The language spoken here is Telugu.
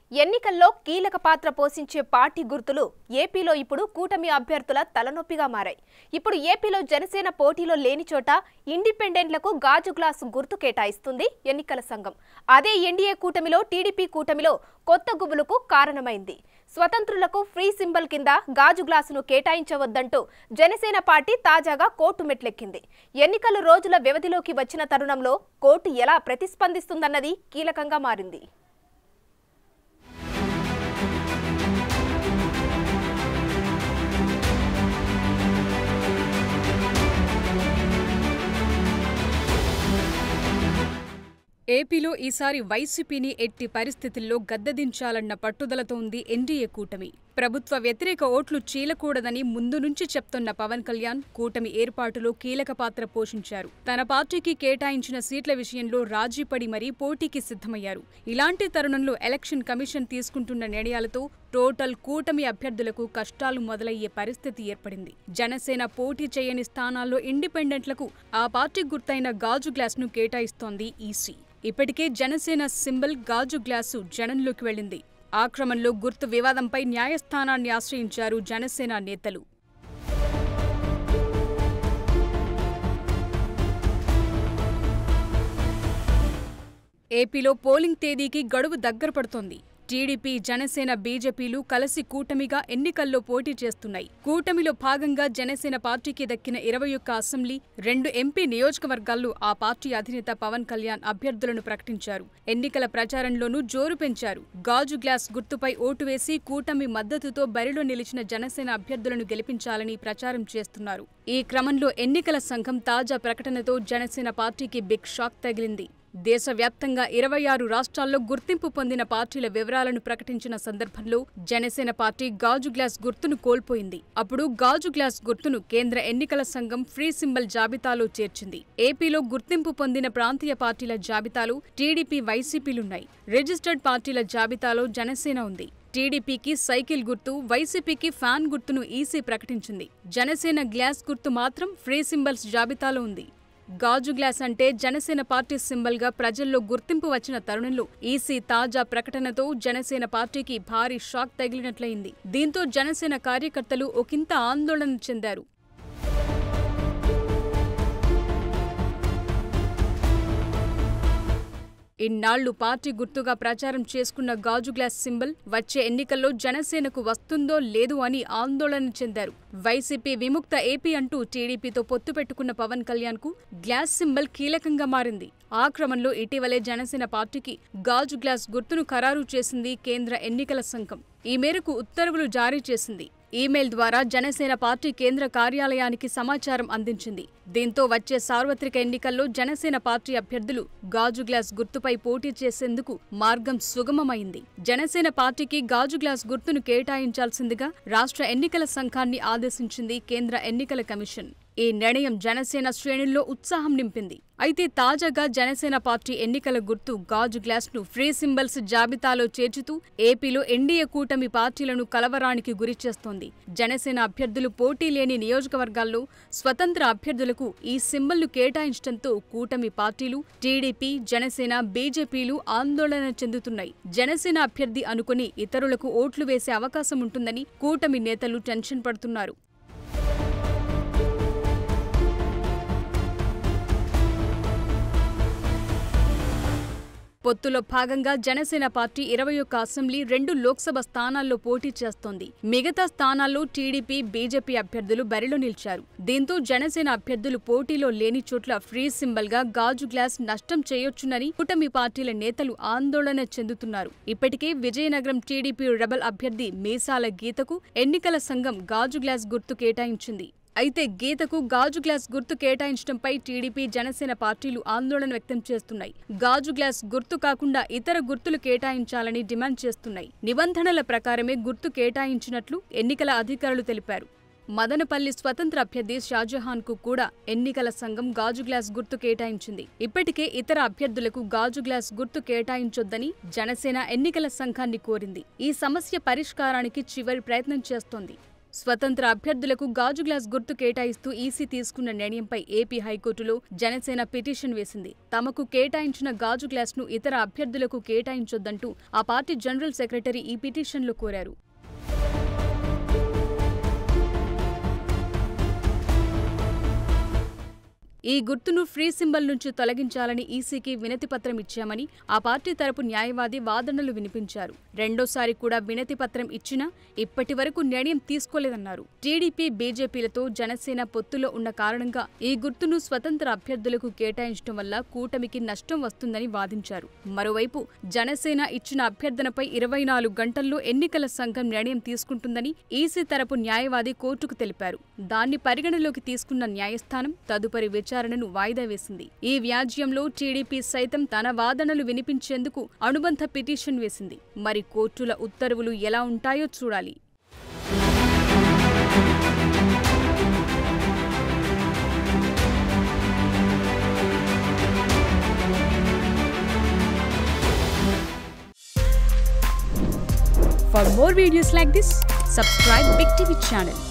ఎన్నికల్లో కీలక పాత్ర పోషించే పార్టీ గుర్తులు ఏపీలో ఇప్పుడు కూటమి అభ్యర్థుల తలనొప్పిగా మారాయి ఇప్పుడు ఏపీలో జనసేన పోటీలో లేని చోట ఇండిపెండెంట్లకు గాజు గ్లాసు గుర్తు కేటాయిస్తుంది ఎన్నికల సంఘం అదే ఎన్డీఏ కూటమిలో టీడీపీ కూటమిలో కొత్త గుబులకు కారణమైంది స్వతంత్రులకు ఫ్రీ సింబల్ కింద గాజు గ్లాసును కేటాయించవద్దంటూ జనసేన పార్టీ తాజాగా కోర్టు మెట్లెక్కింది ఎన్నికలు రోజుల వ్యవధిలోకి వచ్చిన తరుణంలో కోర్టు ఎలా ప్రతిస్పందిస్తుందన్నది కీలకంగా మారింది ఏపీలో ఈసారి వైసీపీని ఎట్టి పరిస్థితుల్లో గద్దెదించాలన్న పట్టుదలతో ఉంది ఎన్డీఏ కూటమి ప్రభుత్వ వ్యతిరేక ఓట్లు చీలకూడదని ముందు నుంచి చెప్తున్న పవన్ కళ్యాణ్ కూటమి ఏర్పాటులో కీలక పాత్ర పోషించారు తన పార్టీకి కేటాయించిన సీట్ల విషయంలో రాజీపడి మరీ పోటీకి సిద్ధమయ్యారు ఇలాంటి తరుణంలో ఎలక్షన్ కమిషన్ తీసుకుంటున్న నిర్ణయాలతో టోటల్ కూటమి అభ్యర్థులకు కష్టాలు మొదలయ్యే పరిస్థితి ఏర్పడింది జనసేన పోటీ చేయని స్థానాల్లో ఇండిపెండెంట్లకు ఆ పార్టీ గుర్తైన గాజు గ్లాస్ను కేటాయిస్తోంది ఈసీ ఇప్పటికే జనసేన సింబల్ గాజు గ్లాసు జనంలోకి వెళ్ళింది ఆ క్రమంలో గుర్తు వివాదంపై న్యాయస్థానాన్ని ఆశ్రయించారు జనసేన నేతలు ఏపీలో పోలింగ్ తేదీకి గడువు దగ్గర పడుతోంది టీడీపీ జనసేన బీజేపీలు కలిసి కూటమిగా ఎన్నికల్లో పోటీ చేస్తున్నాయి కూటమిలో భాగంగా జనసేన పార్టీకి దక్కిన ఇరవై ఒక్క అసెంబ్లీ రెండు ఎంపీ నియోజకవర్గాల్లో ఆ పార్టీ అధినేత పవన్ కళ్యాణ్ అభ్యర్థులను ప్రకటించారు ఎన్నికల ప్రచారంలోనూ జోరు పెంచారు గాజు గ్లాస్ గుర్తుపై ఓటు వేసి కూటమి మద్దతుతో బరిలో నిలిచిన జనసేన అభ్యర్థులను గెలిపించాలని ప్రచారం చేస్తున్నారు ఈ క్రమంలో ఎన్నికల సంఘం తాజా ప్రకటనతో జనసేన పార్టీకి బిగ్ షాక్ తగిలింది దేశవ్యాప్తంగా ఇరవై ఆరు రాష్ట్రాల్లో గుర్తింపు పొందిన పార్టీల వివరాలను ప్రకటించిన సందర్భంలో జనసేన పార్టీ గాజు గ్లాస్ గుర్తును కోల్పోయింది అప్పుడు గాజు గ్లాస్ గుర్తును కేంద్ర ఎన్నికల సంఘం ఫ్రీ సింబల్ జాబితాలో చేర్చింది ఏపీలో గుర్తింపు పొందిన ప్రాంతీయ పార్టీల జాబితాలో టీడీపీ వైసీపీలున్నాయి రిజిస్టర్డ్ పార్టీల జాబితాలో జనసేన ఉంది టీడీపీకి సైకిల్ గుర్తు వైసీపీకి ఫ్యాన్ గుర్తును ఈసీ ప్రకటించింది జనసేన గ్లాస్ గుర్తు మాత్రం ఫ్రీ సింబల్స్ జాబితాలో ఉంది గాజు గ్లాస్ అంటే జనసేన పార్టీ సింబల్ గా ప్రజల్లో గుర్తింపు వచ్చిన తరుణంలో ఈసీ తాజా ప్రకటనతో జనసేన పార్టీకి భారీ షాక్ తగిలినట్లయింది దీంతో జనసేన కార్యకర్తలు ఒకంత ఆందోళన చెందారు ఇన్నాళ్లు పార్టీ గుర్తుగా ప్రచారం చేసుకున్న గాజు గ్లాస్ సింబల్ వచ్చే ఎన్నికల్లో జనసేనకు వస్తుందో లేదు అని ఆందోళన చెందారు వైసీపీ విముక్త ఏపీ అంటూ టీడీపీతో పొత్తు పెట్టుకున్న పవన్ కళ్యాణ్ కు గ్లాస్ సింబల్ కీలకంగా మారింది ఆ క్రమంలో ఇటీవలే జనసేన పార్టీకి గాజు గ్లాస్ గుర్తును ఖరారు చేసింది కేంద్ర ఎన్నికల సంఘం ఈ మేరకు ఉత్తర్వులు జారీ చేసింది ఈమెయిల్ ద్వారా జనసేన పార్టీ కేంద్ర కార్యాలయానికి సమాచారం అందించింది దీంతో వచ్చే సార్వత్రిక ఎన్నికల్లో జనసేన పార్టీ అభ్యర్థులు గాజు గ్లాస్ గుర్తుపై పోటీ చేసేందుకు మార్గం సుగమమైంది జనసేన పార్టీకి గాజు గ్లాస్ గుర్తును కేటాయించాల్సిందిగా రాష్ట్ర ఎన్నికల సంఘాన్ని ఆదేశించింది కేంద్ర ఎన్నికల కమిషన్ ఈ నిర్ణయం జనసేన శ్రేణుల్లో ఉత్సాహం నింపింది అయితే తాజాగా జనసేన పార్టీ ఎన్నికల గుర్తు గాజు గ్లాస్ ను ఫ్రీ సింబల్స్ జాబితాలో చేర్చుతూ ఏపీలో ఎన్డీఏ కూటమి పార్టీలను కలవరానికి గురిచేస్తోంది జనసేన అభ్యర్థులు పోటీ లేని నియోజకవర్గాల్లో స్వతంత్ర అభ్యర్థులకు ఈ సింబల్ను కేటాయించడంతో కూటమి పార్టీలు టీడీపీ జనసేన బీజేపీలు ఆందోళన చెందుతున్నాయి జనసేన అభ్యర్థి అనుకుని ఇతరులకు ఓట్లు వేసే అవకాశం ఉంటుందని కూటమి నేతలు టెన్షన్ పడుతున్నారు పొత్తులో భాగంగా జనసేన పార్టీ ఇరవై ఒక్క అసెంబ్లీ రెండు లోక్సభ స్థానాల్లో పోటీ చేస్తోంది మిగతా స్థానాల్లో టీడీపీ బీజేపీ అభ్యర్థులు బరిలో నిలిచారు దీంతో జనసేన అభ్యర్థులు పోటీలో లేని చోట్ల ఫ్రీ సింబల్ గా గాజు గ్లాస్ నష్టం చేయొచ్చునని కూటమి పార్టీల నేతలు ఆందోళన చెందుతున్నారు ఇప్పటికే విజయనగరం టీడీపీ రెబల్ అభ్యర్థి మీసాల గీతకు ఎన్నికల సంఘం గాజు గ్లాస్ గుర్తు కేటాయించింది అయితే గీతకు గాజు గ్లాస్ గుర్తు కేటాయించడంపై టీడీపీ జనసేన పార్టీలు ఆందోళన వ్యక్తం చేస్తున్నాయి గాజు గ్లాస్ గుర్తు కాకుండా ఇతర గుర్తులు కేటాయించాలని డిమాండ్ చేస్తున్నాయి నిబంధనల ప్రకారమే గుర్తు కేటాయించినట్లు ఎన్నికల అధికారులు తెలిపారు మదనపల్లి స్వతంత్ర అభ్యర్థి షాజహాన్ కు కూడా ఎన్నికల సంఘం గాజు గ్లాస్ గుర్తు కేటాయించింది ఇప్పటికే ఇతర అభ్యర్థులకు గాజు గ్లాస్ గుర్తు కేటాయించొద్దని జనసేన ఎన్నికల సంఘాన్ని కోరింది ఈ సమస్య పరిష్కారానికి చివరి ప్రయత్నం చేస్తోంది స్వతంత్ర అభ్యర్థులకు గాజు గ్లాస్ గుర్తు కేటాయిస్తూ ఈసీ తీసుకున్న నిర్ణయంపై ఏపీ హైకోర్టులో జనసేన పిటిషన్ వేసింది తమకు కేటాయించిన గాజు గ్లాస్ను ఇతర అభ్యర్థులకు కేటాయించొద్దంటూ ఆ పార్టీ జనరల్ సెక్రటరీ ఈ పిటిషన్లో కోరారు ఈ గుర్తును ఫ్రీ సింబల్ నుంచి తొలగించాలని ఈసీకి వినతి పత్రం ఇచ్చామని ఆ పార్టీ తరపు న్యాయవాది వాదనలు వినిపించారు రెండోసారి కూడా వినతి పత్రం ఇచ్చినా ఇప్పటి వరకు నిర్ణయం తీసుకోలేదన్నారు టీడీపీ బీజేపీలతో జనసేన పొత్తులో ఉన్న కారణంగా ఈ గుర్తును స్వతంత్ర అభ్యర్థులకు కేటాయించడం వల్ల కూటమికి నష్టం వస్తుందని వాదించారు మరోవైపు జనసేన ఇచ్చిన అభ్యర్థనపై ఇరవై నాలుగు గంటల్లో ఎన్నికల సంఘం నిర్ణయం తీసుకుంటుందని ఈసీ తరపు న్యాయవాది కోర్టుకు తెలిపారు దాన్ని పరిగణలోకి తీసుకున్న న్యాయస్థానం తదుపరి విచారణను వాయిదా వేసింది ఈ వ్యాజ్యంలో టీడీపీ సైతం తన వాదనలు వినిపించేందుకు అనుబంధ పిటిషన్ వేసింది మరి కోర్టుల ఉత్తర్వులు ఎలా ఉంటాయో చూడాలి For more videos like this, subscribe Big TV channel.